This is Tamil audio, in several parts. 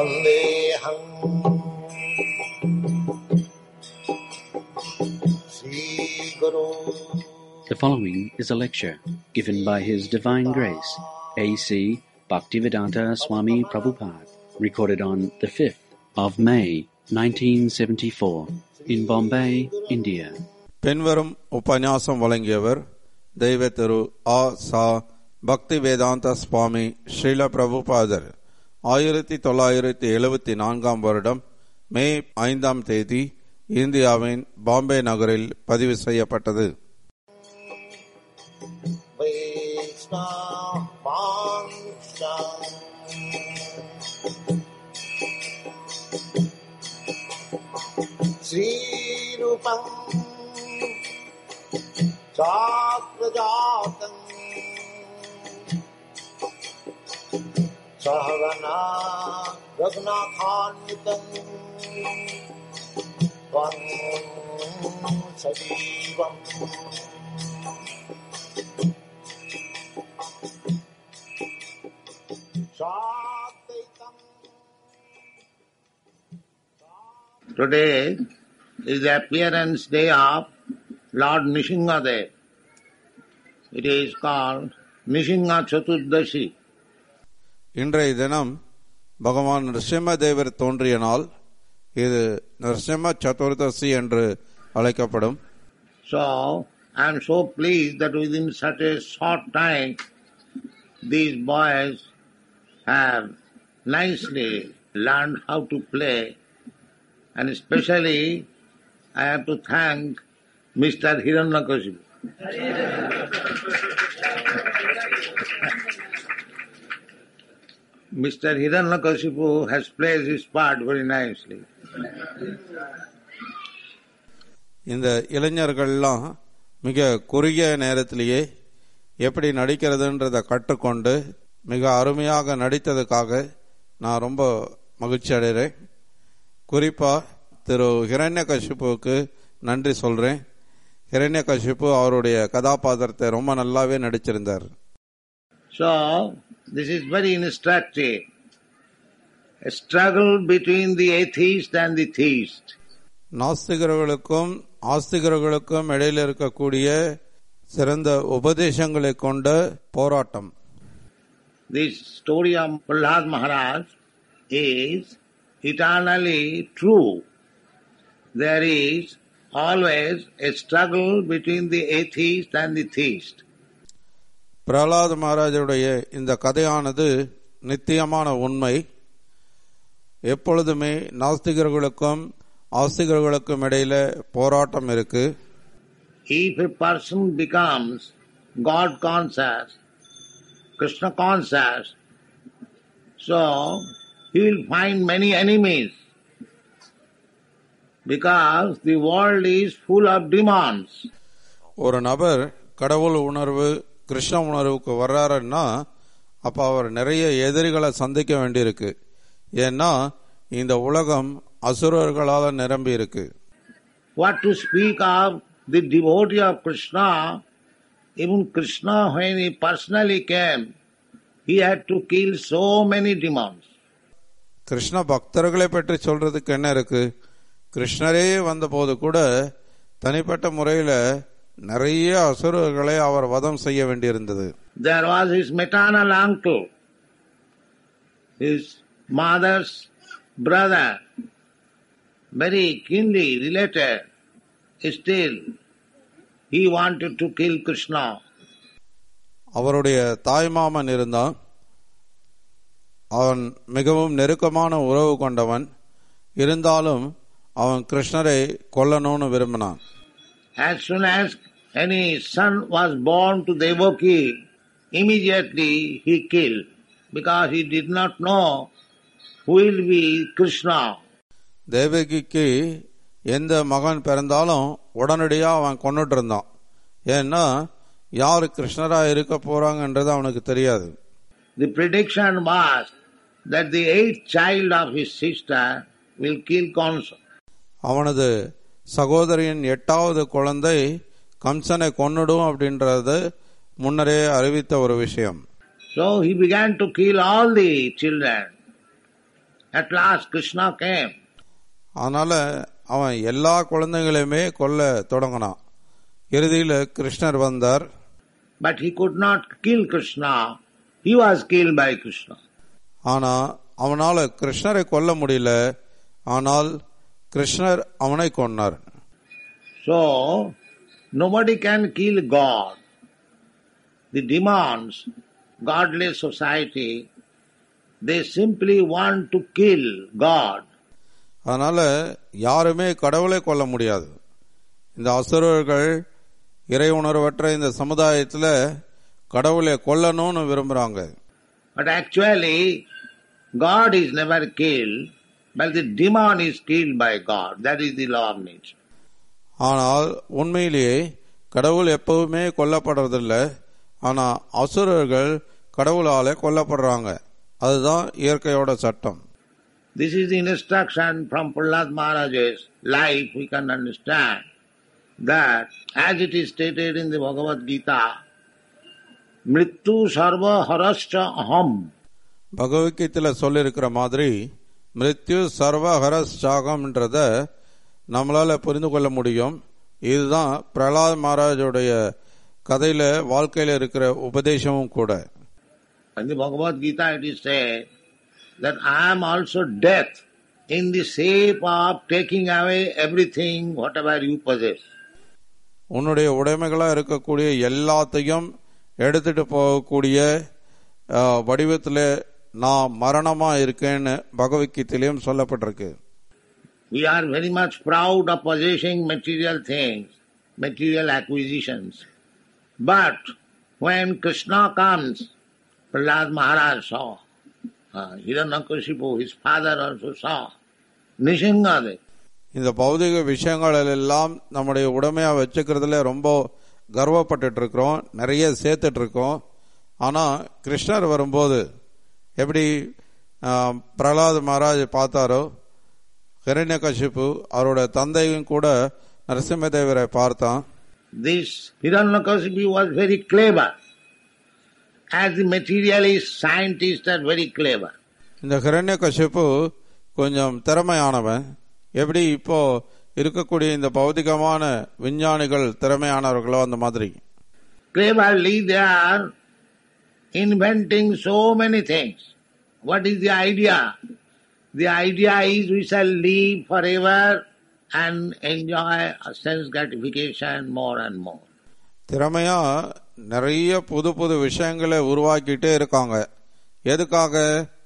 वन्देऽहम् श्रीगुरु The following is a lecture given by His Divine Grace, A.C. Bhaktivedanta Swami Prabhupada, recorded on the 5th of May 1974 in Bombay, India. பின்வரும் உபன்யாசம் வழங்கியவர் தெய்வ திரு ஆ சா பக்தி வேதாந்த சுவாமி ஸ்ரீல பிரபுபாதர் ஆயிரத்தி தொள்ளாயிரத்தி எழுபத்தி நான்காம் வருடம் மே ஐந்தாம் தேதி இந்தியாவின் பாம்பே நகரில் பதிவு செய்யப்பட்டது श्रीरूपम् चाप्रजातम् सहगना रघुनाथान्वितम् त्वं सजीवम् सात्विकम् Today is the appearance day of Lord Nishingadev. It is called Nishinga Chaturdashi. இன்றைய தினம் பகவான் நரசிம்ம தேவர் தோன்றிய நாள் இது நரசிம்ம சதுர்தசி என்று அழைக்கப்படும் So I am so pleased that within such a short time these boys have nicely learned how to play and especially I have to thank Mr. Hiranyakashipu. Mr. Hiranyakashipu has played his part very nicely. இந்த இளைஞர்கள்லாம் மிக குறுகிய நேரத்திலேயே எப்படி நடிக்கிறதுன்றதை கற்றுக்கொண்டு மிக அருமையாக நடித்ததுக்காக நான் ரொம்ப மகிழ்ச்சி அடைகிறேன் குறிப்பா திரு ஹிரண்யகசிப்புவுக்கு நன்றி சொல்றேன் ஹிரண்யகசிப்பு அவருடைய கதாபாத்திரத்தை ரொம்ப நல்லாவே நடிச்சிருந்தார் So, this is very instructive. A struggle between the atheist and the theist. நாஸ்திகர்களுக்கும் ஆஸ்திகர்களுக்கும் இடையில இருக்கக்கூடிய சிறந்த உபதேசங்களை கொண்ட போராட்டம் This story of Prahlad Maharaj is eternally true. There is always a struggle between the atheist and the theist. Pralhad மகாராஜருடைய இந்த கதையானது நித்தியமான உண்மை எப்பொழுதுமே நாஸ்திகர்களுக்கும் ஆஸ்திகர்களுக்கும் இடையில போராட்டம் இருக்கு If a person becomes God conscious, Krishna conscious, so he will find many enemies because the world is full of demons. ஒரு நபர் கடவுள் உணர்வு கிருஷ்ண உணர்வுக்கு வர்றாருன்னா அப்ப அவர் நிறைய எதிரிகளை சந்திக்க வேண்டியிருக்கு ஏன்னா இந்த உலகம் அசுரர்களால நிரம்பி இருக்கு What to speak of the devotee of Krishna, even Krishna when he personally came, he had to kill so many demons. Krishna பக்தர்களை பற்றி சொல்றதுக்கு என்ன இருக்கு கிருஷ்ணரே வந்தபோது கூட தனிப்பட்ட முறையில நிறைய அசுரர்களை அவர் வதம் செய்ய வேண்டியிருந்தது There was his maternal uncle, his mother's brother, very keenly related. Still, he wanted to kill Krishna. அவருடைய தாய்மாமன் இருந்தான் அவன் மிகவும் நெருக்கமான உறவு கொண்டவன் இருந்தாலும் அவன் கிருஷ்ணரை கொல்லணும்னு விரும்பினான் As soon as any son was born to Devaki, immediately he killed because he did not know who will be Krishna. தேவகிக்கு எந்த மகன் பிறந்தாலும் உடனடியா அவன் கொண்டுட்டு இருந்தான் ஏன்னா யாரு கிருஷ்ணரா இருக்க போறாங்கன்றது அவனுக்கு தெரியாது The prediction was that the eighth child of his sister will kill Kansa. அவனது சகோதரியின் எட்டாவது குழந்தை கம்சனை கொன்னுடும் அப்படின்றது முன்னரே அறிவித்த ஒரு விஷயம் So he began to kill all the children. At last Krishna came. அதனால அவன் எல்லா குழந்தைகளையுமே கொல்ல தொடங்கினான் இறுதியில் கிருஷ்ணர் வந்தார் But he could not kill Krishna. He was killed by Krishna. ஆனா அவனால கிருஷ்ணரை கொல்ல முடியல ஆனால் கிருஷ்ணர் அவனை கொன்னார் So, nobody can kill God. The demons, godless society, they simply want to kill God. அதனால யாருமே கடவுளை கொல்ல முடியாது இந்த அசுரர்கள் இறை உணர்வற்ற இந்த சமுதாயத்துல கடவுளை கொல்லணும்னு விரும்புறாங்க But actually, God is never killed, but the demon is killed by God. That is the law of nature. ஆனால் உண்மையிலேயே கடவுள் எப்பவுமே கொல்லப்படுறதில்ல ஆனா அசுரர்கள் கடவுளால கொல்லப்படுறாங்க அதுதான் இயற்கையோட சட்டம் This is the instruction from Prahlad Maharaj's life. We can understand that as it is stated in the Bhagavad Gita, Mrityu sarva harascha aham. பகவத்கீதையில சொல்லியிருக்கிற மாதிரி மிருத்யு சர்வஹர சாகம்ன்றத நம்மளால புரிந்து கொள்ள முடியும் இதுதான் பிரகலாத் மகாராஜுடைய கதையில வாழ்க்கையில இருக்கிற உபதேசமும் கூட In the Bhagavad Gita it is said that I am also death in the shape of taking away everything whatever you possess. உன்னுடைய உடைமைகளா இருக்கக்கூடிய எல்லாத்தையும் எடுத்துட்டு போகக்கூடிய அஹ், வடிவத்துல நான் மரணமா இருக்கேன்னு பகவத்கீதையிலையும் சொல்லப்பட்டிருக்கு We are very much proud of possessing material things, material acquisitions. But when Krishna comes, Prahlad Maharaj saw, uh, Hiranyakashipu, his father also saw, Nishingadev. இந்த பௌதிக விஷயங்கள் எல்லாம் நம்முடைய உடமையா வச்சுக்கிறதுல ரொம்ப கர்வப்பட்டுட்டு இருக்கிறோம் நிறைய சேர்த்துட்டு இருக்கோம் ஆனா கிருஷ்ணர் வரும்போது எப்படி ஆஹ், பிரகலாத் மகாராஜ் பார்த்தாரோ ஹிரண்யகசிப்பு அவரோட தந்தையும் கூட நரசிம்மதேவரை பார்த்தான் This Hiranyakashipu was very clever. As the materialist scientists are very clever. இந்த ஹிரண்யகசிப்பு கொஞ்சம் திறமையானவன் எப்படி இப்போ இருக்கக்கூடிய இந்த பௌதிகமான விஞ்ஞானிகள் திறமையானவர்களோ அந்த மாதிரி Cleverly they are inventing so many things. What is the idea? The idea is we shall live forever and enjoy sense gratification more and more. திறமையா நிறைய புது புது விஷயங்களை உருவாக்கிட்டே இருக்காங்க எதுக்காக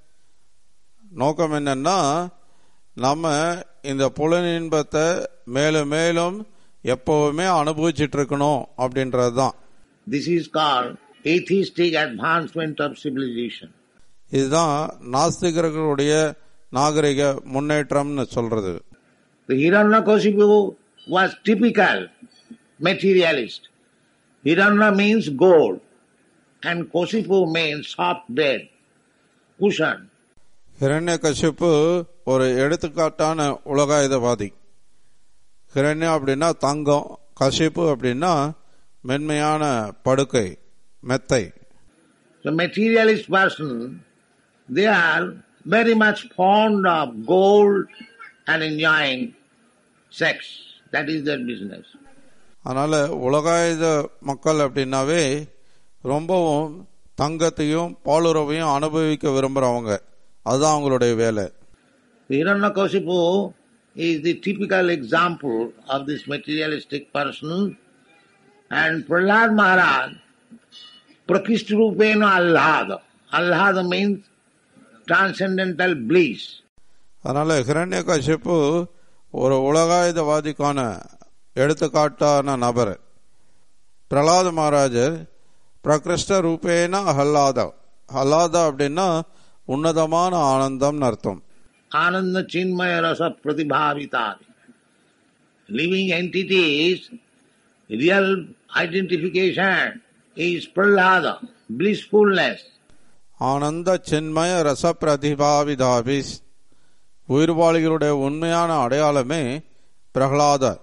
நோக்கம் என்னன்னா நம்ம இந்த புலனின்பத்தை மேலும் மேலும் எப்பவுமே அனுபவிச்சுட்டு இருக்கணும் அப்படின்றது தான் This is called atheistic advancement of civilization. இதுதான் நாஸ்திகர்களுடைய நாகரிக முன்னேற்றம்னு சொல்றது The Hiranyakasipu was typical materialist. Hiranya means gold and Kosipu means soft bed, cushion. ஹிரண்ய கசிப்பு ஒரு எடுத்துக்காட்டான உலகாயுதவாதி ஹிரண்யா அப்படின்னா தங்கம் கசிப்பு அப்படின்னா மென்மையான படுக்கை மெத்தை The materialist person, they are very much fond of gold and enjoying sex. That is their business. அதனால உலகாயுத மக்கள் அப்படின்னாவே ரொம்பவும் தங்கத்தையும் பாலுறவையும் அனுபவிக்க விரும்புறவங்க அதுதான் அவங்களுடைய வேலை The Hiranyakasipu is the typical example of this materialistic person and Prahlad Maharaj, Prakishtrupena Allada. Allada means transcendental bliss. அதனால ஹிரண்ய கசிப்பு ஒரு உலகாயுதவாதிக்கான எடுத்துக்காட்டான நபர் பிரலாத மகாராஜர் பிரகிருஷ்ட ரூபேன ஹல்லாதா ஹல்லாதா அப்படின்னா உன்னதமான ஆனந்தம்னு அர்த்தம் Ananda Chinmaya Rasa Pratibhavitari. Living entities, real identification is Prahlada, blissfulness. ஆனந்த சின்மய ரச பிரதிபாவிதாபிஸ் உயிர்வாளிகளுடைய உண்மையான அடையாளமே பிரகலாதர்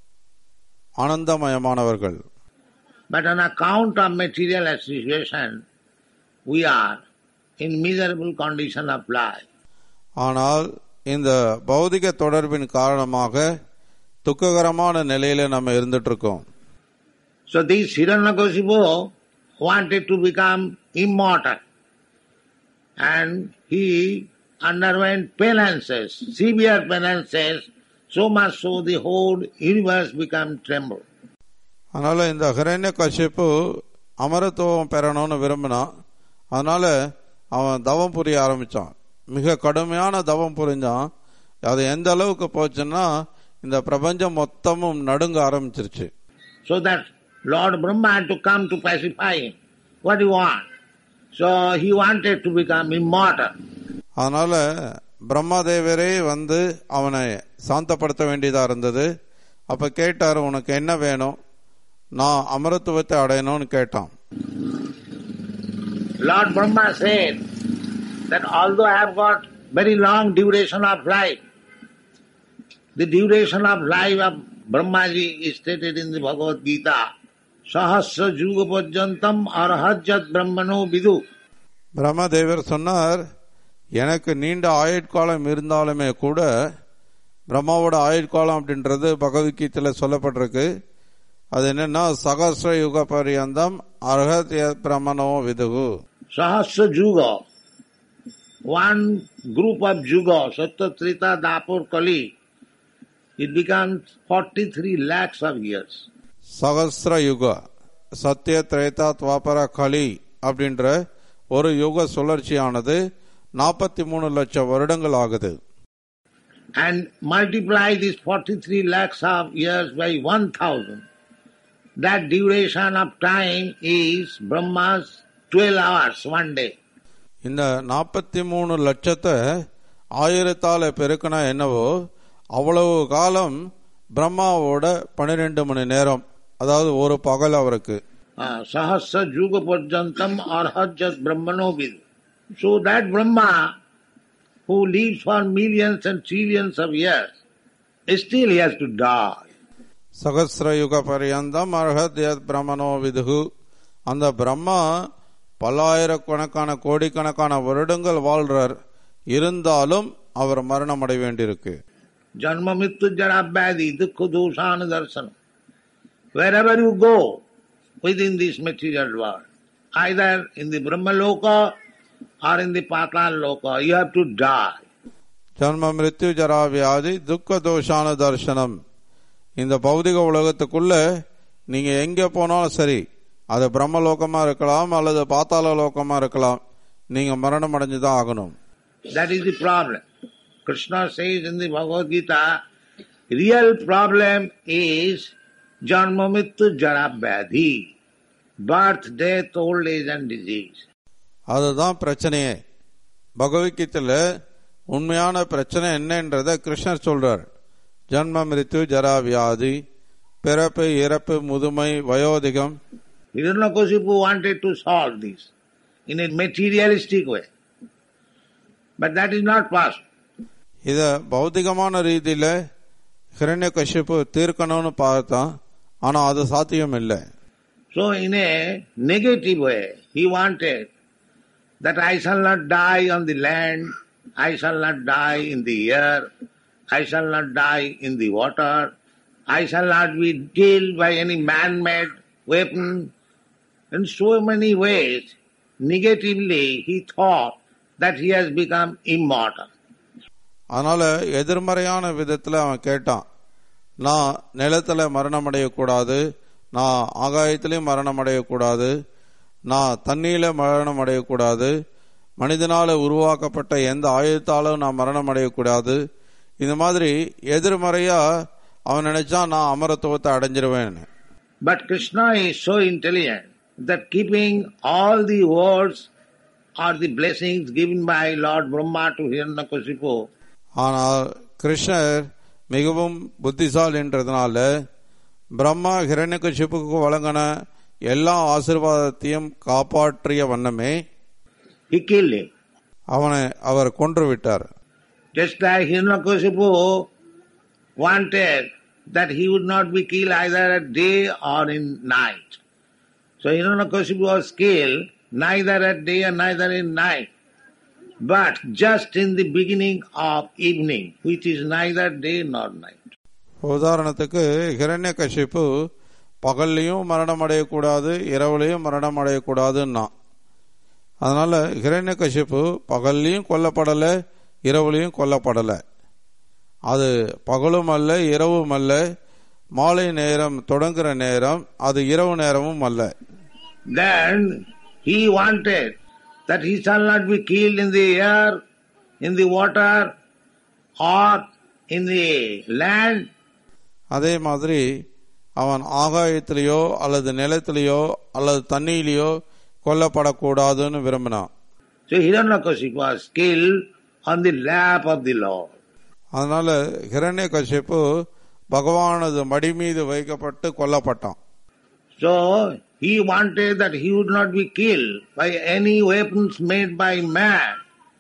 ஆனந்தமயமானவர்கள் But on account of material association, we are in miserable condition of life. ஆனால் இந்த பௌதிக தொடர்பின் காரணமாக துக்ககரமான நிலையில நம்ம இருந்துட்டு இருக்கோம் So this Hiranyakasipu wanted to become immortal. And he underwent penances, severe penances, so much so the whole universe became tremble. அதனால இந்த ஹிரண்ய கசிப்பு அமரத்துவம் பெறணும்னு விரும்பினான் அதனால அவன் தவம் புரிய ஆரம்பிச்சான் மிக கடுமையான தவம் புரிஞ்சான் அது எந்த அளவுக்கு போச்சுன்னா இந்த பிரபஞ்சம் மொத்தமும் நடுங்க ஆரம்பிச்சிருச்சு So that Lord Brahma had to come to pacify him. What do you want? So he wanted to become immortal. அதனால பிரம்மாதேவரே வந்து அவனை சாந்தப்படுத்த வேண்டியதா இருந்தது அப்ப கேட்டாரு உனக்கு என்ன வேணும் நான் அமரத்துவத்தை அடையணும்னு கேட்டான் Lord Brahma said that although I have got very long duration of life, the duration of life of Brahmaji is stated in the Bhagavad Gita. Sahasra Juga Pajantam Arhajat Brahmano Vidu. பிரம்மதேவர் சொன்னார் எனக்கு நீண்ட ஆயுட்காலம் இருந்தாலுமே கூட பிரம்மாவோட ஆயுட்காலம் அப்படின்றது பகவத்கீதையில சொல்லப்பட்டிருக்கு அது என்னன்னா சகசிர யுக பரியந்தம் அர்ஹத் பிரம்மனோ விதுகு Sahasra Juga. One group of Juga, Satya Trita Dapur Kali, it becomes 43 lakhs of years. சகசிர யுக சத்திய திரேதா துவாபர கலி அப்படின்ற ஒரு யுக சுழற்சியானது நாற்பத்தி மூணு லட்சம் வருடங்கள் ஆகுது and multiply these 43 lakhs of years by 1000, that duration of time is Brahma's 12 hours one day. இந்த நாற்பத்தி மூணு லட்சத்தை ஆயிரத்தால பெருக்கினா என்னவோ அவ்வளவு காலம் பிரம்மாவோட பன்னிரெண்டு மணி நேரம் அதாவது ஒரு பகல் அவருக்கு Uh, Sahasra Juga Pajantam Arhajat Brahmano Vidu. So that Brahma, who lives for millions and trillions of years, still he has to die. சகசிர யுக பரியந்தம் அர்ஹத் யத் பிரம்மனோ விதுகு அந்த பிரம்மா பல்லாயிரக்கணக்கான கோடிக்கணக்கான வருடங்கள் வாழ்றார் இருந்தாலும் அவர் மரணம் அடைய வேண்டியிருக்கு Janma Mittu Jara Vyadi Dukha Doshana Darsana. Wherever you go within this material world, either in the Brahma Loka or in the Patal Loka, you have to die. ஜன்ம மிருத்யு ஜரா வியாதி துக்க தோஷான தர்சனம் இந்த பௌதிக உலகத்துக்குள்ள நீங்க எங்க போனாலும் சரி அது பிரம்மலோகமா இருக்கலாம் அல்லது பாத்தாள லோகமா இருக்கலாம் நீங்க மரணம் அடைஞ்சுதான் ஆகணும் That is the problem. Krishna says in the Bhagavad Gita, real problem is Janma Mittu Jara Vyadhi, birth, death, old age and disease. அதுதான் பிரச்சனையே பகவத்கீதையில உண்மையான பிரச்சனை என்னன்றத கிருஷ்ணர் சொல்றார் ஜன்ம மிருத்யு ஜரா வியாதி பிறப்பு இறப்பு முதுமை வயோதிகம் Hiranyakasipu wanted to solve this in a materialistic way. But that is not possible. இத பௌதிகமான ரீதியில ஹிரண்ய கஷ்யப்பு தீர்க்கணும்னு பார்த்தான் ஆனா அது சாத்தியம் இல்லை So in a negative way, he wanted that I shall not die on the land, I shall not die in the air, I shall not die in the water, I shall not be killed by any man-made weapon. In so many ways, negatively, he thought that he has become immortal. அதனால எதிர்மறையான விதத்துல அவன் கேட்டான் நான் நிலத்துல மரணம் அடையக்கூடாது நான் ஆகாயத்திலையும் மரணம் அடையக்கூடாது நான் தண்ணியில மரணம் அடையக்கூடாது மனிதனால உருவாக்கப்பட்ட எந்த ஆயுதத்தாலும் நான் மரணம் அடையக்கூடாது இந்த மாதிரி எதிர்மறையா அவன் நினைச்சான் நான் அமரத்துவத்தை அடைஞ்சிருவேன் But Krishna is so intelligent that keeping all the words or the blessings given by Lord Brahma to Hiranyakasipu, ஆனால் கிருஷ்ணர் மிகவும் புத்திசாலின்றதுனால பிரம்மா ஹிரண்யகசிப்புக்கு வழங்கின எல்லா ஆசீர்வாதத்தையும் காப்பாற்றிய வண்ணமே he killed him. அவனை அவர் கொன்று விட்டார் Just like Hiranyakasipu wanted that he would not be killed either at day or in night. So Hiranyakasipu was killed neither at day and neither in night. but just in the beginning of evening, which is neither day nor night. உதாரணத்துக்கு ஹிரண்ய கஷிப்பு பகல்லையும் மரணம் அடையக்கூடாது இரவுலையும் மரணம் அடையக்கூடாதுன்னா அதனால ஹிரண்ய கஷிப்பு பகல்லையும் கொல்லப்படலை இரவுலையும் கொல்லப்படலை அது பகலும் அல்ல இரவும் அல்ல மாலை நேரம் தொடங்குற நேரம் அது இரவு நேரமும் அல்ல Then he wanted that he shall not be killed in the air, in the water, or in the land, அதே மாதிரி அவன் ஆகாயத்திலேயோ அல்லது நிலத்திலேயோ அல்லது தண்ணியிலேயோ கொல்லப்படக்கூடாதுன்னு விரும்பினான் So Hiranyakashipu was killed on the lap of the Lord. அதனால ஹிரண்ய கசிப்பு பகவானது மடி மீது வைக்கப்பட்டு கொல்லப்பட்டான் So he wanted that he would not be killed by any weapons made by man.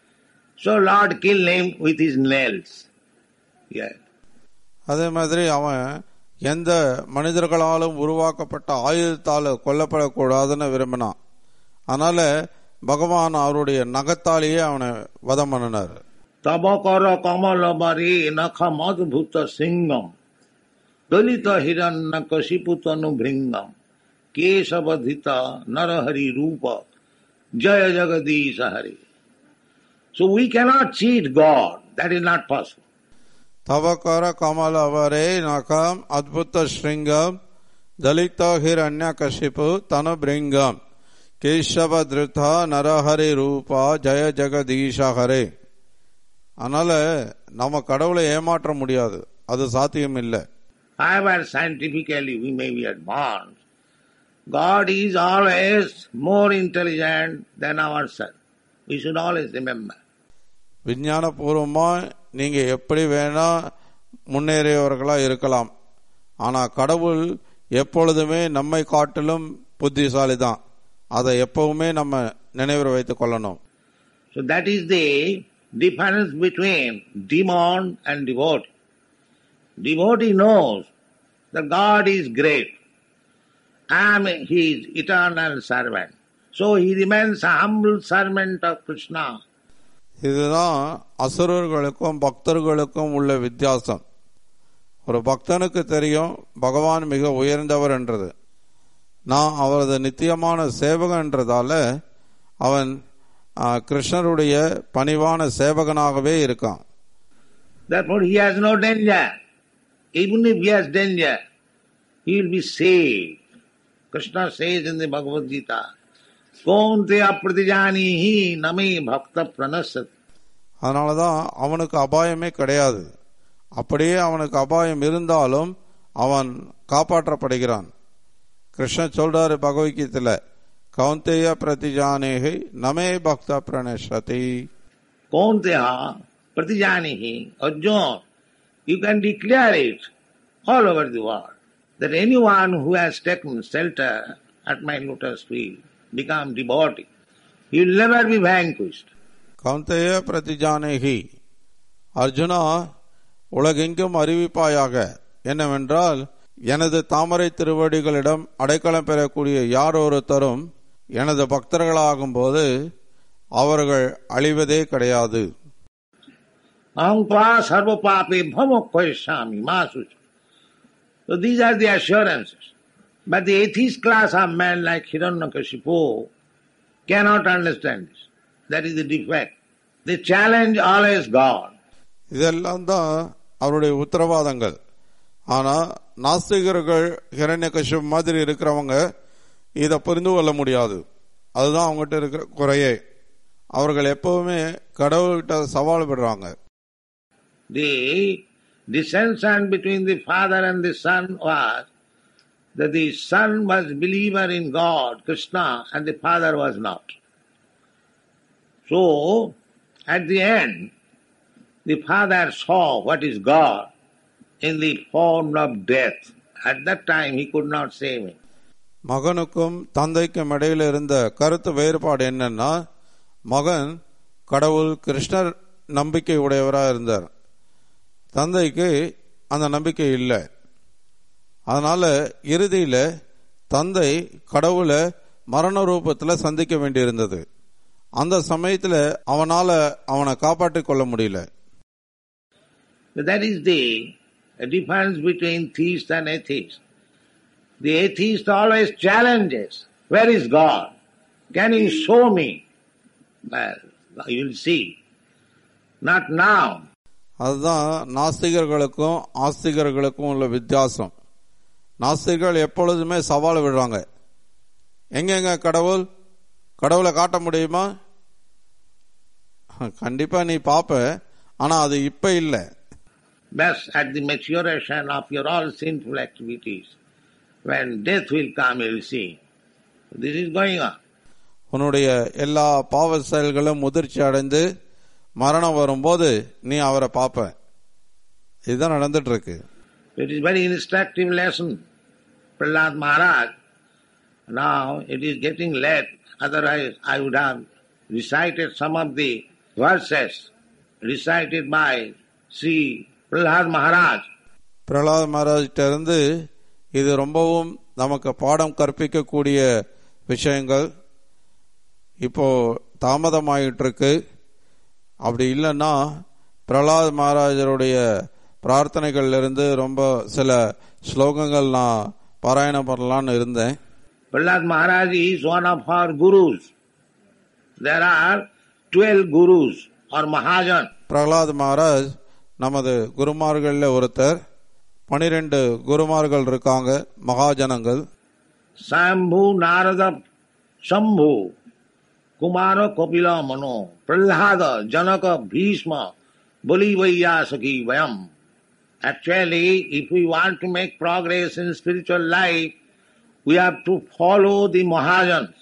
So Lord killed him with his nails. Yeah. அதே மாதிரி அவன் எந்த மனிதர்களாலும் உருவாக்கப்பட்ட ஆயுதத்தால் கொல்லப்படக்கூடாதுன்னு விரும்பினான் அதனால பகவான் அவருடைய நகத்தாலேயே அவனை வதம் பண்ணினார் তবকর কমল বারে নখম অদ্ভুত সিংহম দলিত হিরণ্য কশিপুতনু ভৃঙ্গম কেশবধিত নরহরি রূপ জয় জগদীশ হরে So we cannot cheat God. That is not possible. தவக்கர Kamal அவரே நகம் அத்புத ஸ்ருங்கம் தலித ஹிரண்ய கசிப்பு தனு பிரிங்கம் கேசவ திருத்த நரஹரி ரூபா ஜெய ஜெகதீஷ ஹரே அதனால நம்ம கடவுளை ஏமாற்ற முடியாது அது சாத்தியம் இல்லை However scientifically we may be advanced, God is always more intelligent than ourselves. We should always remember. விஞ்ஞான பூர்வமா நீங்க எப்படி வேணா முன்னேறியவர்களா இருக்கலாம் ஆனா கடவுள் எப்பொழுதுமே நம்மை காட்டிலும் புத்திசாலி தான் அதை எப்பவுமே நம்ம நினைவில் வைத்துக் கொள்ளணும் So that is the difference between demon and devotee. Devotee knows that God is great. I am his eternal servant. So he remains a humble servant of Krishna. இதுதான் அசுரர்களுக்கும் பக்தர்களுக்கும் உள்ள வித்தியாசம் ஒரு பக்தனுக்கு தெரியும் பகவான் மிக உயர்ந்தவர் என்றது நான் அவரது நித்தியமான சேவகன்றதால அவன் ஆ, கிருஷ்ணருடைய பணிவான சேவகனாகவே இருக்கான் Therefore he has no danger. Even if he has danger, he will be saved. Krishna says in the Bhagavad Gita, Konte apratijani hi name bhakta pranasat. அதனாலதான் அவனுக்கு அபாயமே கிடையாது அப்படியே அவனுக்கு அபாயம் இருந்தாலும் அவன் காப்பாற்றப்படுகிறான் கிருஷ்ணன் சொல்றாரு பகவத்கீதையில கௌந்தேய பிரதிஜானேகி நமே பக்த பிரணசதி Konteha pratijani hi Arjuna. You can declare it all over the world that anyone who has taken shelter at my lotus feet become devotee. He will never be vanquished. கௌந்தேய பிரதிஜானேகி Arjuna உலகெங்கும் அறிவிப்பாயாக என்னவென்றால் எனது தாமரை திருவடிகளிடம் அடைக்கலம் பெறக்கூடிய யார் ஒருத்தரும் எனது பக்தர்களாகும்போது அவர்கள் அழிவதே கிடையாது Aham tva sarva pape bhamokkhaishami masucha. So these are the assurances. But the atheist class of men like Hiranyakashipu cannot understand this. That is the defect. They challenge always God. இதெல்லாம் தான் அவருடைய உத்தரவாதங்கள் ஆனா நாஸ்திகர்கள் ஹிரண்யகசிப் மாதிரி இருக்கிறவங்க இதை புரிந்து கொள்ள முடியாது அதுதான் அவங்ககிட்ட இருக்கிற குறையே அவர்கள் எப்பவுமே கடவுள்கிட்ட சவால் விடுறாங்க The dissension between the father and the son was that the son was believer in God, Krishna, and the father was not. So, at the end, the father saw what is God in the form of death. At that time, he could not save him. மகனுக்கும் தந்தைக்கும் இடையில இருந்த கருத்து வேறுபாடு என்னன்னா மகன் கடவுள் கிருஷ்ணர் நம்பிக்கை உடையவரா இருந்தார் தந்தைக்கு அந்த நம்பிக்கை இல்லை அதனால இறுதியில தந்தை கடவுளை மரண ரூபத்துல சந்திக்க வேண்டியிருந்தது அந்த சமயத்துல அவனால அவனை காப்பாற்றிக் கொள்ள முடியல That is the difference between theist and atheist. The atheist always challenges, where is God? Can you show me? Well, you will see. Not now. அதுதான் நாஸ்திகர்களுக்கும் ஆஸ்திகர்களுக்கும் உள்ள வித்தியாசம் நாஸ்திகர்கள் எப்பொழுதுமே சவால் விடுறாங்க எங்கெங்க கடவுள் கடவுளை காட்ட முடியுமா கண்டிப்பா நீ பாப்ப ஆனா அது இப்ப இல்லை Thus, at the maturation of your all sinful activities, when death will come, you will see. This is going on. உன்னுடைய எல்லா பாவ செயல்களும் முதிர்ச்சி அடைந்து மரணம் வரும்போது நீ அவரை பார்ப்ப இதுதான் நடந்துட்டு இருக்கு It is very instructive lesson. Prahlad Maharaj, now it is getting late, otherwise I would have recited some of the verses recited by Sri Prahlad Maharaj. Pralhad மகாராஜ்கிட்ட இருந்து இது ரொம்பவும் நமக்கு பாடம் கற்பிக்கக்கூடிய விஷயங்கள் இப்போ தாமதமாயிட்டு இருக்கு அப்படி இல்லைன்னா பிரகலாத் மகாராஜருடைய பிரார்த்தனைகள்ல இருந்து ரொம்ப சில ஸ்லோகங்கள் நான் பாராயணம் பண்ணலான்னு இருந்தேன் Prahlad Maharaj is one of our gurus. There are twelve gurus or Mahajan. Pralhad Maharaj நமது குருமார்கள்ல ஒருத்தர் பனிரெண்டு குருமார்கள் இருக்காங்க மகாஜனங்கள் Sambhu Narada Shambhu Kumara Kapila Mano Prahlada Janaka Bhishma Bali Vaiyasaki Vayam. Actually, if we want to make progress in spiritual life, we have to follow the Mahajans,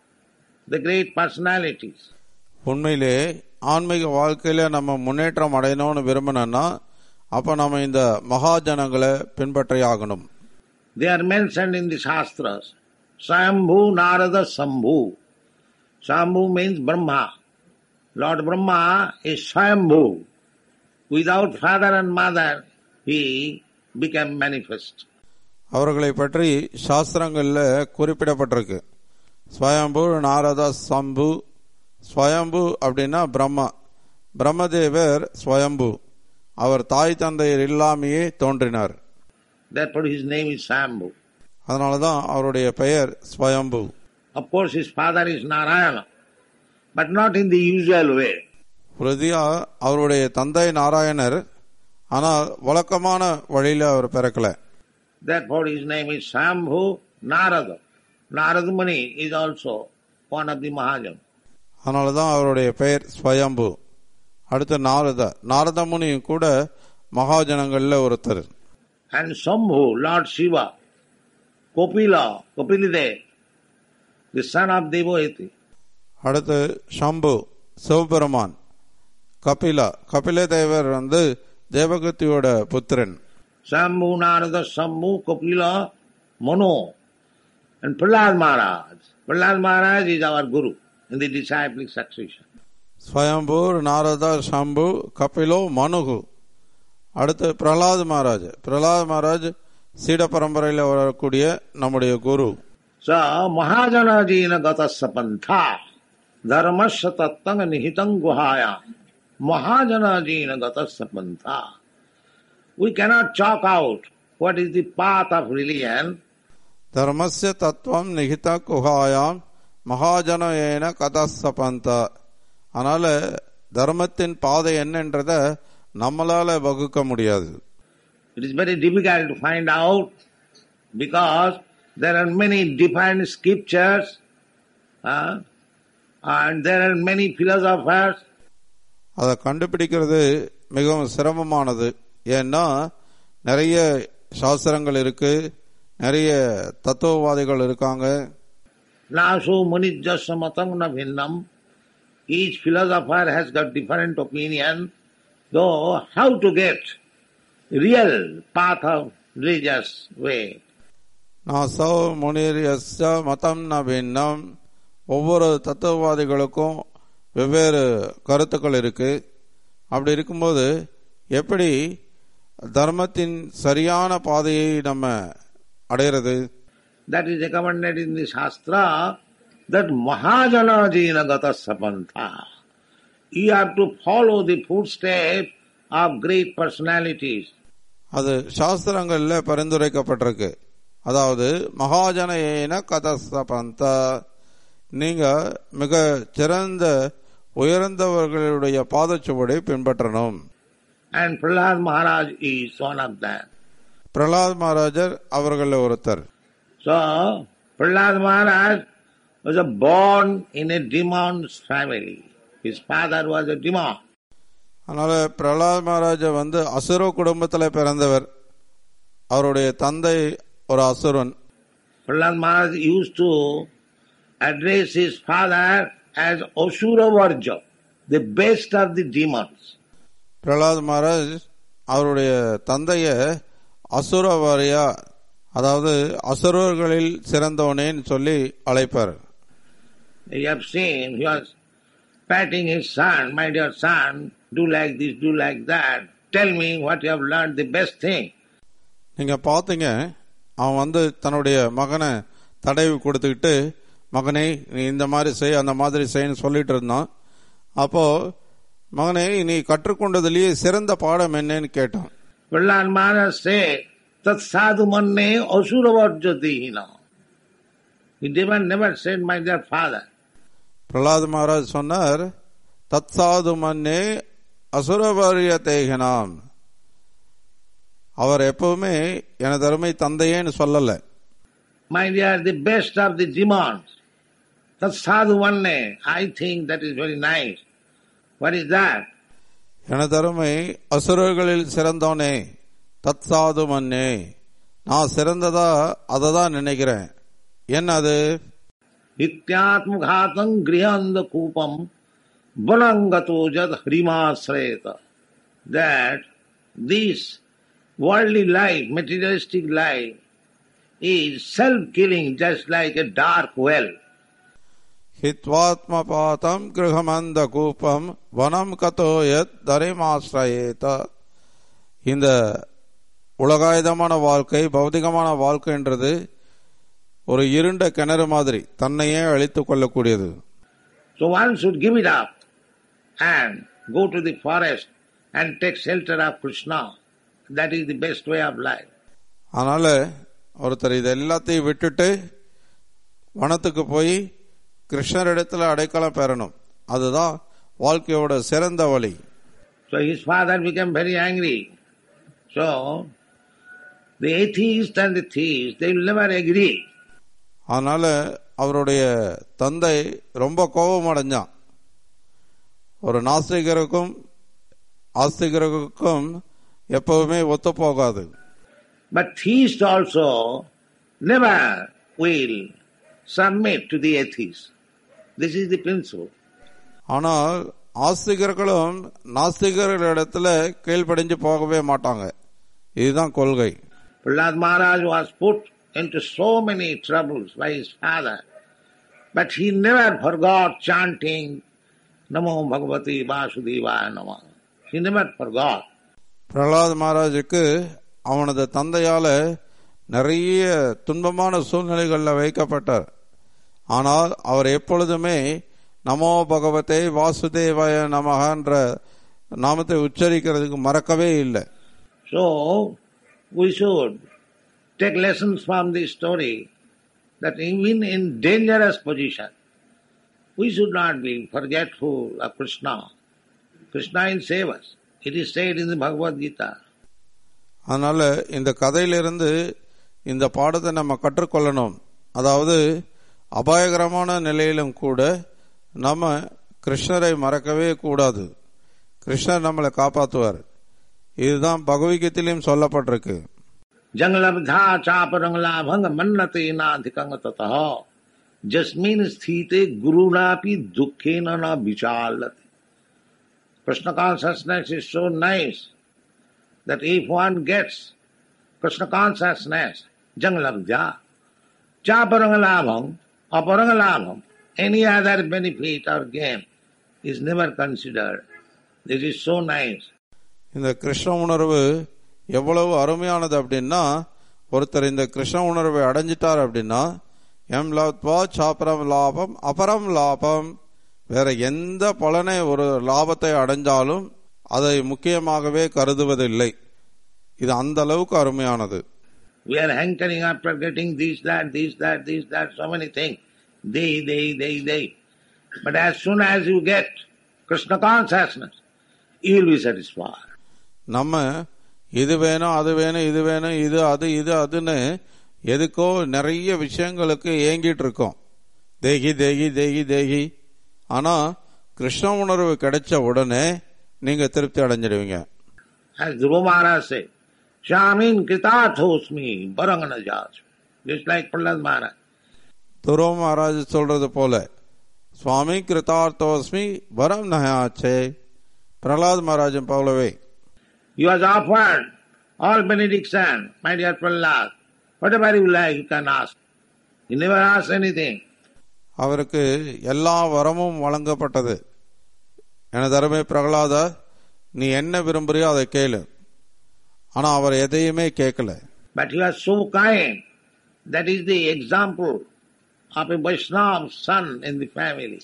the great personalities. உண்மையிலே ஆன்மீக வாழ்க்கையில நம்ம முன்னேற்றம் அடையணும்னு விரும்பினோம்னா அப்ப நம்ம இந்த மகாஜனங்களை பின்பற்றி ஆகணும் They are mentioned in the Shastras. Sambhu Narada Sambhu. Sambhu means Brahma. Lord Brahma is Swambhu. Without father and mother, he became manifest. அவர்களை பற்றி சாஸ்திரங்கள்ல குறிப்பிடப்பட்டிருக்கு ஸ்வயம்பு நாரத சம்பு ஸ்வயம்பு அப்படின்னா பிரம்மா பிரம்மதேவர் ஸ்வயம்பு அவர் தாய் தந்தையர் இல்லாமையே தோன்றினார் Therefore his name is Sambhu. அதனாலதான் அவருடைய பெயர் ஸ்வயம்பு Of course his father is Narayana, but not in the usual way. உறுதியா அவருடைய தந்தை நாராயணர் ஆனால் வழக்கமான வழியில அவர் பிறக்கல Therefore his name is Sambhu Narada. Narada Muni is also one of the Mahajans. அதனாலதான் அவருடைய பெயர் ஸ்வயம்பு அடுத்து நாரத நாரத முனியும் கூட மகாஜனங்கள்ல ஒருத்தர் and Sambhu, Lord Shiva, Kopila, Kopilidev, the son of Devahiti. அடுத்து ஷம்பு சிவபெருமான் கபிலா கபில தேவர் வந்து தேவகத்தியோட புத்திரன் Sambhu, Narada, Sambhu, Kopila, Mano, and Prahlad Maharaj. Prahlad Maharaj is our Guru in the disciplic succession. ஸ்வயம்பு Narada Shambhu கபிலோ மனுகு அடுத்து பிரகலாத் மகாராஜ் பிரகலாத் மகாராஜ் சீட பரம்பரையில் வரக்கூடிய நம்முடைய குரு So, Mahajana Jina Gatasya Pantha, Dharmasya Tattanga Nihitang Guhaya, Mahajana Jina Gatasya Pantha. We cannot chalk out what is the path of religion தர்மஸ்ய தத்துவம் நிகித குஹாயாம் மகாஜனேன கதசபந்த அதனால தர்மத்தின் பாதை என்னன்றத நம்மளால வகுக்க முடியாது It is very difficult to find out because there are many different scriptures uh, and there are many philosophers. அதை கண்டுபிடிக்கிறது மிகவும் சிரமமானது ஏன்னா நிறைய சாஸ்திரங்கள் இருக்கு நிறைய தத்துவவாதிகள் இருக்காங்க Nasu munijasya matangna bhinnam. Each philosopher has got different opinion. So how to get real path of religious way? நாசோ Munir எஸ்ஸ மதம் ந பின்னம் ஒவ்வொரு தத்துவவாதிகளுக்கும் வெவ்வேறு கருத்துக்கள் இருக்கு அப்படி இருக்கும்போது எப்படி தர்மத்தின் சரியான பாதையை நம்ம அடையிறது That is recommended in the Shastra that Mahajana Jina Gata Sapantha. You have to follow the footsteps of great personalities. அது சாஸ்திரங்கள்ல பரிந்துரைக்கப்பட்டிருக்கு அதாவது மகாஜனேன கதசபந்த நீங்க மிக சிறந்த உயர்ந்தவர்களுடைய பாதச்சுவடை பின்பற்றணும் And Prahlad Maharaj is one of them. Pralhad மகாராஜர் அவர்கள் ஒருத்தர் So, Prahlad Maharaj was a born in a demon's family. His father was a demon. அதனால பிரகலாத் மகாராஜா வந்து அசுர குடும்பத்துல பிறந்தவர் அவருடைய தந்தை ஒரு அசுரன் Prahlad Maharaj used to address his father as Asura Varja, the best of the demons. Pralhad Maharaj அவருடைய தந்தைய அசுரவாரியா அதாவது அசுரர்களில் சிறந்தவனேன்னு சொல்லி அழைப்பார் You have seen, he was patting his son, my dear son, do like this, do like that. Tell me what you have learned, the best thing. நீங்க பாத்தீங்க அவன் வந்து தன்னுடைய மகனை தடவி கொடுத்துக்கிட்டு மகனே நீ இந்த மாதிரி செய் அந்த மாதிரி செய்ன்னு சொல்லிட்டு இருந்தான் அப்போ மகனே நீ கற்றுக்கொண்டதுலயே சிறந்த பாடம் என்னன்னு கேட்டான் Prahlad Maharaj said, Tat sadhu manne asura varjati hina. He never, never said, my dear father. Pralhad Maharaj சொன்னார் தத்சாது மன்னே அசுரவரிய தேகனாம் அவர் எப்பவுமே எனது அருமை தந்தையேன்னு சொல்லல My dear, the best of the demons. Tat sadhu manne. I think that is very nice. What is that? எனது அருமை அசுரர்களில் சிறந்தவனே தத்சாது மன்னே நான் சிறந்ததா அதை தான் நினைக்கிறேன் என்ன அது नित्यात्मघातं गृहंदकूपम वनंगतो जद हरिमाश्रयत that this worldly life, materialistic life, is self-killing just like a dark well. ஹித்வாத்மபாதம் கிரகமந்த கூப்பம் வனம் கதோயத் தரிமாசிரயேத இந்த உலகாயுதமான வாழ்க்கை பௌதிகமான வாழ்க்கைன்றது ஒரு இருண்ட கிணறு மாதிரி தன்னையே அழித்துக் கொள்ளக்கூடியது So one should give it up and go to the forest and take shelter of Krishna. That is the best way of life. அதனால ஒருத்தர் இது எல்லாத்தையும் விட்டுட்டு வனத்துக்கு போய் கிருஷ்ணரிடத்துல அடைக்கலம் பெறணும் அதுதான் வாழ்க்கையோட சிறந்த வழி So his father became very angry. So the atheist and the theist, they will never agree. அதனால அவருடைய தந்தை ரொம்ப கோபம் அடைஞ்சான் ஒரு நாஸ்திகருக்கும் ஆஸ்திகருக்கும் எப்பவுமே ஒத்து போகாது But theists also never will submit to the atheist. This is the principle. ஆனால் ஆஸ்திகர்களும் நாஸ்திகர்களிடத்துல கீழ்ப்படிஞ்சு போகவே மாட்டாங்க இதுதான் கொள்கை Prahlad Maharaj was put into so many troubles by his father, but he never forgot chanting Namo Bhagavati Vasudevaya Namah. He never forgot. Pralhad மகாராஜுக்கு அவனது தந்தையால நிறைய துன்பமான சூழ்நிலைகள்ல வைக்கப்பட்டார் ஆனால் அவர் எப்பொழுதுமே நமோ பகவதே வாசுதேவாய நமகன்ற நாமத்தை உச்சரிக்கிறதுக்கு மறக்கவே இல்லை So, we should take lessons from this story that even in dangerous position, we should not be forgetful of Krishna. Krishna will save us. It is said in the Bhagavad Gita. அதனால இந்த கதையிலிருந்து இந்த பாடத்தை நம்ம கற்றுக்கொள்ளணும் அதாவது அபாயகரமான நிலையிலும் கூட நம்ம கிருஷ்ணரை மறக்கவே கூடாது கிருஷ்ணர் நம்மளை காப்பாத்துவார் இதுதான் பகவத்கீதையிலும் சொல்லப்பட்டிருக்கு जंगलब्धा चाप रंगला भंग मन्नते नाधिकंग ततः जस्मिन स्थिते गुरुनापि दुखे न न विचालते Krishna consciousness is so nice that if one gets Krishna consciousness, jangalabdhya, chaparangalabham, aparangalabham, any other benefit or gain is never considered. This is so nice. இந்த கிருஷ்ண உணர்வு எவ்வளவு அருமையானது அப்படின்னா ஒருத்தர் இந்த கிருஷ்ண உணர்வை அடைஞ்சிட்டார் அப்படின்னா எம் லப்த்வா சாப்பரம் லாபம் அபரம் லாபம் வேற எந்த பலனை ஒரு லாபத்தை அடைஞ்சாலும் அதை முக்கியமாகவே கருதுவதில்லை இது அந்த அளவுக்கு அருமையானது We are hankering after getting this, that, this, that, this, that, so many things. They, they, they, they. But as soon as you get Krishna consciousness, you will be satisfied. நம்ம இது வேணும் அது வேணும் இது வேணும் இது அது இது அதுன்னு எதுக்கோ நிறைய விஷயங்களுக்கு ஏங்கிட்டு இருக்கோம் தேகி தேகி தேகி தேகி ஆனா கிருஷ்ண உணர்வு கிடைச்ச உடனே நீங்க திருப்தி அடைஞ்சிடுவீங்க As Dhruva Maharaj said, Shamin Kritatosmi Barangana Jasmi. Just like Prahlad Maharaj. துருவ மகாராஜ் சொல்றது போல சுவாமி கிருதார்த்தோஸ்மி வரம் நயாச்சே பிரகலாத் மகாராஜன் போலவே He was offered all benediction, my dear Prahlad. Whatever you like, you can ask. He never asked anything. அவருக்கு எல்லா வரமும் வழங்கப்பட்டது எனது அருமை பிரகலாதா நீ என்ன விரும்புறியோ அதை கேளு ஆனா அவர் எதையுமே கேட்கல But he was so kind. That is the example of a Vaishnava son in the family.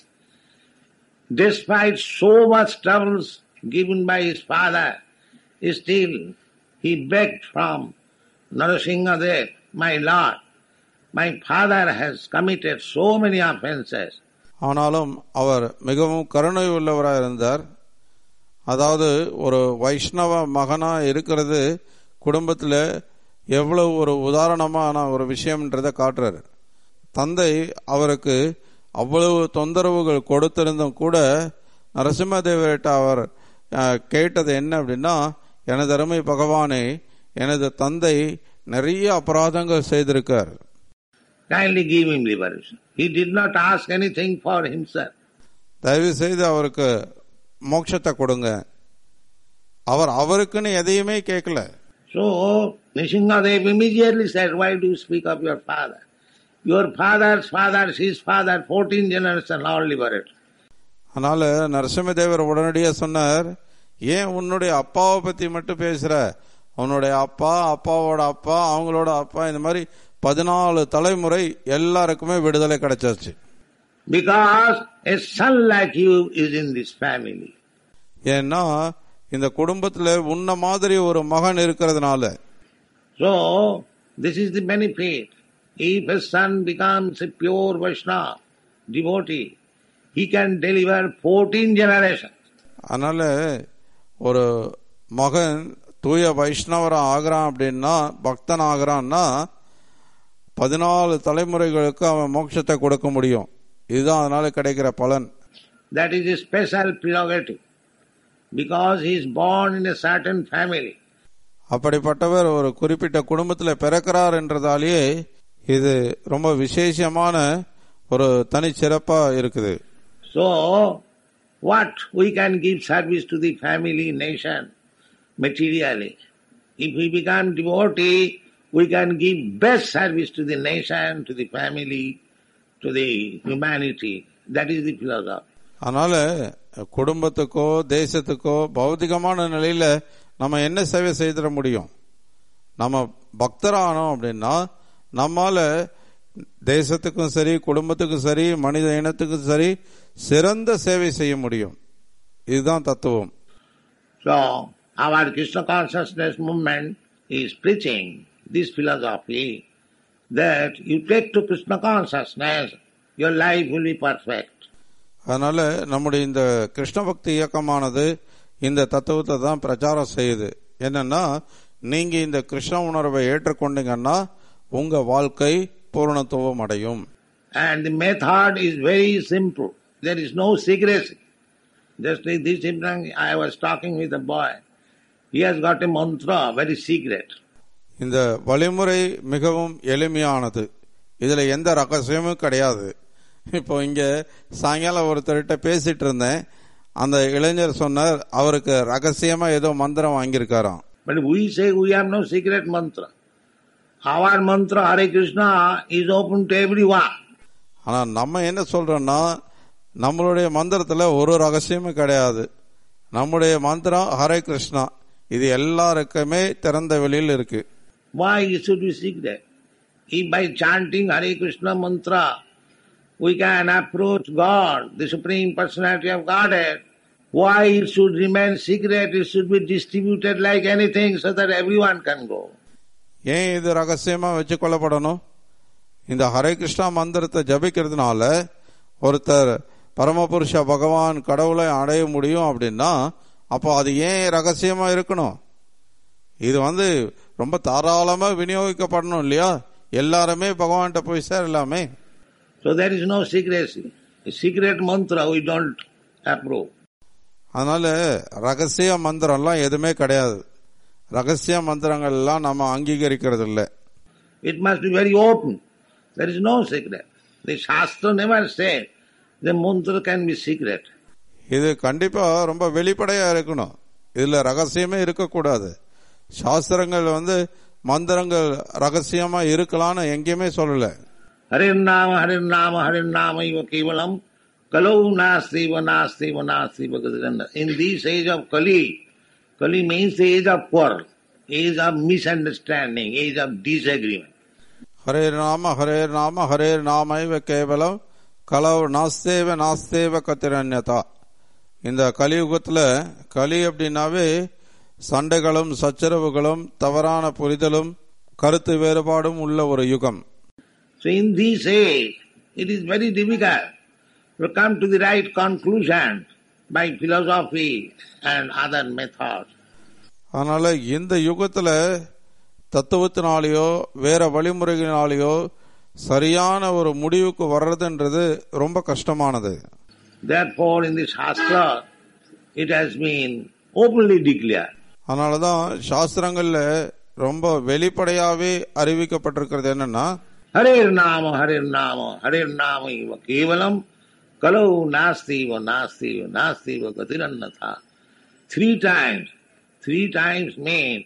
Despite so much troubles given by his father, still he begged from Narasingha Dev, my lord, my father has committed so many offences. ஆனாலும் அவர் மிகவும் கருணை உள்ளவராக இருந்தார் அதாவது ஒரு வைஷ்ணவ மகனா இருக்கிறது குடும்பத்தில் எவ்வளவு ஒரு உதாரணமான ஒரு விஷயம்ன்றதை காட்டுறாரு தந்தை அவருக்கு அவ்வளவு தொந்தரவுகள் கொடுத்திருந்தும் கூட நரசிம்மதேவர்கிட்ட அவர் அஹ், கேட்டது என்ன அப்படின்னா எனது அருமை பகவானே எனது தந்தை நிறைய அபராதங்கள் செய்திருக்கார் Kindly give him liberation. He did not ask anything for himself. தயவு செய்து அவருக்கு மோட்சத்தை கொடுங்க அவர் அவருக்குன்னு எதையுமே கேட்கல So Nishingadev immediately said, Why do you speak of your father? Your father's father, his father, 14 generations all liberated. அதனால நரசிம்மதேவர் உடனடியா சொன்னார் ஏன் உன்னுடைய அப்பாவை பத்தி மட்டும் பேசுற உன்னுடைய அப்பா அப்பாவோட அப்பா அவங்களோட அப்பா இந்த மாதிரி பதினாலு தலைமுறை எல்லாருக்குமே விடுதலை கிடைச்சாச்சு Because a son like you is in this family. ஏன்னா இந்த குடும்பத்துல உன்ன மாதிரி ஒரு மகன் இருக்கிறதுனால So this is the benefit. If a son becomes a pure Vaishnava, devotee, he can deliver 14 generations. அதனால ஒரு மகன் தூய வைஷ்ணவரா ஆகிறான் அப்படின்னா பக்தன் ஆகிறான்னா பதினாலு தலைமுறைகளுக்கு அவன் மோட்சத்தை கொடுக்க முடியும் இதுதான் அதனால கிடைக்கிற பலன் That is a special prerogative. Because he is born in a certain family. அப்படிப்பட்டவர் ஒரு குறிப்பிட்ட குடும்பத்தில் பிறக்கிறார் என்றதாலேயே இது ரொம்ப விசேஷமான ஒரு தனிச்சிறப்பா இருக்குது So, what we can give service to the family, nation, materially. If we become devotee, we can give best service to the nation, to the family, to the humanity. That is the philosophy. அதனால குடும்பத்துக்கோ தேசத்துக்கோ பௌதிகமான நிலையில நம்ம என்ன சேவை செய்திட முடியும் நம்ம பக்தரானோம் அப்படின்னா நம்மால தேசத்துக்கும் சரி குடும்பத்துக்கும் சரி மனித இனத்துக்கும் சரி சிறந்த சேவை செய்ய முடியும் இதுதான் தத்துவம் So, our Krishna consciousness movement is preaching this philosophy that you take to Krishna consciousness, your life will be perfect. அதனால நம்முடைய இந்த கிருஷ்ண பக்தி இயக்கமானது இந்த தத்துவத்தை தான் பிரச்சாரம் செய்யுது என்னன்னா நீங்க இந்த கிருஷ்ண உணர்வை ஏற்றுக்கொண்டீங்கன்னா உங்க வாழ்க்கை பூரணத்துவம் அடையும் And the method is very simple. There is no secrecy. Just like this evening, I was talking with a boy. He has got a mantra, very secret. இந்த வழிமுறை மிகவும் எளிமையானது இதுல எந்த ரகசியமும் கிடையாது இப்போ இங்க சாயங்காலம் ஒருத்தர்கிட்ட பேசிட்டு இருந்தேன் அந்த இளைஞர் சொன்னார் அவருக்கு ரகசியமா ஏதோ மந்திரம் வாங்கியிருக்காராம் But we say we have no secret mantra. Our mantra, Hare Krishna, is open to everyone. ஆனா நம்ம என்ன சொல்றோம்னா நம்மளுடைய மந்திரத்துல ஒரு ரகசியமும் கிடையாது நம்முடைய மந்திரம் ஹரே கிருஷ்ணா இது எல்லாருக்குமே திறந்த வெளியில் இருக்கு Why it should be secret? if by chanting Hare Krishna mantra we can approach God, the Supreme Personality of Godhead, why it should remain secret, it should be distributed like anything so that everyone can go. ஏன் இது ரகசியமா வச்சு கொள்ளப்படணும் இந்த ஹரே கிருஷ்ணா மந்திரத்தை ஜபிக்கிறதுனால ஒருத்தர் பரமபுருஷ பகவான் கடவுளை அடைய முடியும் அப்படின்னா அப்போ அது ஏன் ரகசியமா இருக்கணும் இது வந்து ரொம்ப தாராளமா விநியோகிக்கப்படணும் இல்லையா எல்லாருமே பகவான்கிட்ட போய் சேரலாமே So there is no secrecy. A secret mantra we don't approve. அதனால ரகசிய மந்திரம்லாம் எதுவுமே கிடையாது ரகசிய மந்திரங்கள் எல்லாம் நம்ம அங்கீகரிக்கிறது இல்லை It must be very open. There is no secret. The Shastra never said the mantra can be secret. இது கண்டிப்பா ரொம்ப வெளிப்படையா இருக்கணும் இதுல ரகசியமே இருக்கக்கூடாது சாஸ்திரங்கள் வந்து மந்திரங்கள் ரகசியமா இருக்கலாம்னு எங்கேயுமே சொல்லல Harinama, Harinama, Harinama iva kevalam kalau nasti va nasti va nasti va gadaganda. In this age of Kali, Kali means the age of quarrel, age of misunderstanding, age of disagreement. Hare நாம ஹரே நாம ஹரே நாமைவ கேவலம் கலவ் நாஸ்தேவ நாஸ்தேவ கத்திரன்யதா இந்த கலியுகத்துல கலி அப்படின்னாவே சண்டைகளும் சச்சரவுகளும் தவறான புரிதலும் கருத்து வேறுபாடும் உள்ள ஒரு யுகம் So in this age, it is very difficult to come to the right conclusion by philosophy and other methods. அதனால இந்த யுகத்துல தத்துவத்தினாலேயோ வேற வழிமுறைகளினாலேயோ சரியான ஒரு முடிவுக்கு வர்றதுன்றது ரொம்ப கஷ்டமானது Therefore, in the Shastra, it has been openly declared அதனாலதான் சாஸ்திரங்கள்ல ரொம்ப வெளிப்படையாவே அறிவிக்கப்பட்டிருக்கிறது என்னன்னா Harer Nama, Harer Nama, Harer Nama iva kevalam kalau nasti va nasti va nasti va gatirannatha. Three times, three times mean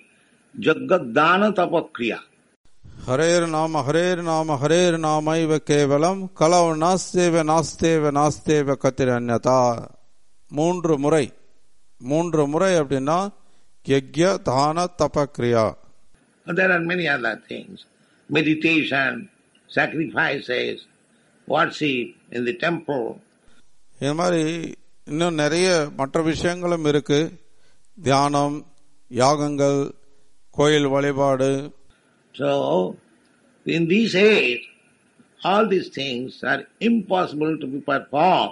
Jagadana tapakriya. ஹரேர் நாம ஹரேர் நாம ஹரேர் நாம இவ கேவலம் கலவ் நாஸ்தேவ நாஸ்தேவ நாஸ்தேவ கத்திர அந்நதா மூன்று முறை மூன்று முறை அப்படின்னா யக்ய தான தபக்ரியா And there are many other things. Meditation, sacrifices, worship in the temple. இது மாதிரி இன்னும் நிறைய மற்ற விஷயங்களும் இருக்கு தியானம் யாகங்கள் கோயில் வழிபாடு So, in this age, all these things are impossible to be performed.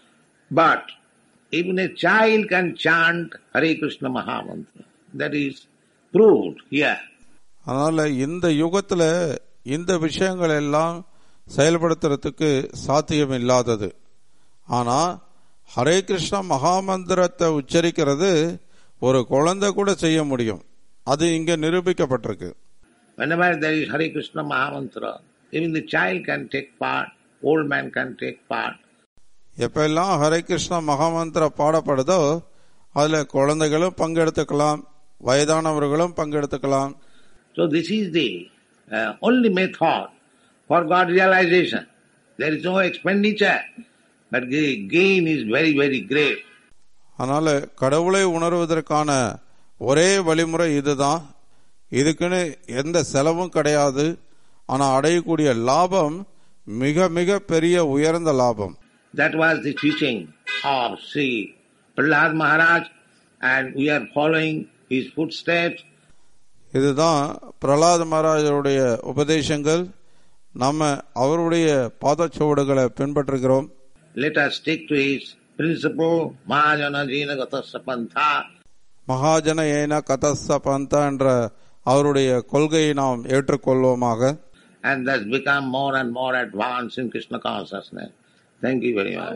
But even a child can chant Hare Krishna Mahamantra. That is proved here. அதனால இந்த யுகத்துல இந்த விஷயங்கள் எல்லாம் செயல்படுத்துறதுக்கு சாத்தியம் இல்லாதது ஆனா ஹரே கிருஷ்ண மகாமந்திரத்தை உச்சரிக்கிறது ஒரு குழந்தை கூட செய்ய முடியும் அது இங்க நிரூபிக்கப்பட்டிருக்கு Whenever there is Hare Krishna Mahamantra, even the child can take part, old man can take part. எப்பெல்லாம் ஹரே கிருஷ்ண மகாமந்திர பாடப்படுதோ அதுல குழந்தைகளும் பங்கெடுத்துக்கலாம் வயதானவர்களும் பங்கெடுத்துக்கலாம் So this is the uh, only method for God realization. There is no expenditure, but the gain is very, very great. அதனால கடவுளை உணர்வதற்கான ஒரே வழிமுறை இதுதான் இதுக்குன்னு எந்த செலவும் கிடையாது ஆனா அடையக்கூடிய லாபம் மிக மிக பெரிய உயர்ந்த லாபம் That was the teaching of Sri Prahlad Maharaj, and we are following his footsteps. இதுதான் பிரலாத் மகாராஜருடைய உபதேசங்கள் நம்ம அவருடைய பாதச்சுவடுகளை பின்பற்றுகிறோம் Let us stick to his principle, Mahajana Jina Gatasya Pantha, மகாஜன ஏன கதஸ்ஸ பந்த என்ற அவருடைய கொள்கையை நாம் ஏற்றுக்கொள்வோமாக and thus become more and more advanced in Krishna consciousness. Thank you very much.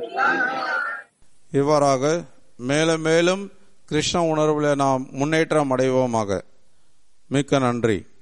இவ்வாறாக மேலும் மேலும் கிருஷ்ண உணர்வுல நாம் முன்னேற்றம் அடைவோமாக மிக்க நன்றி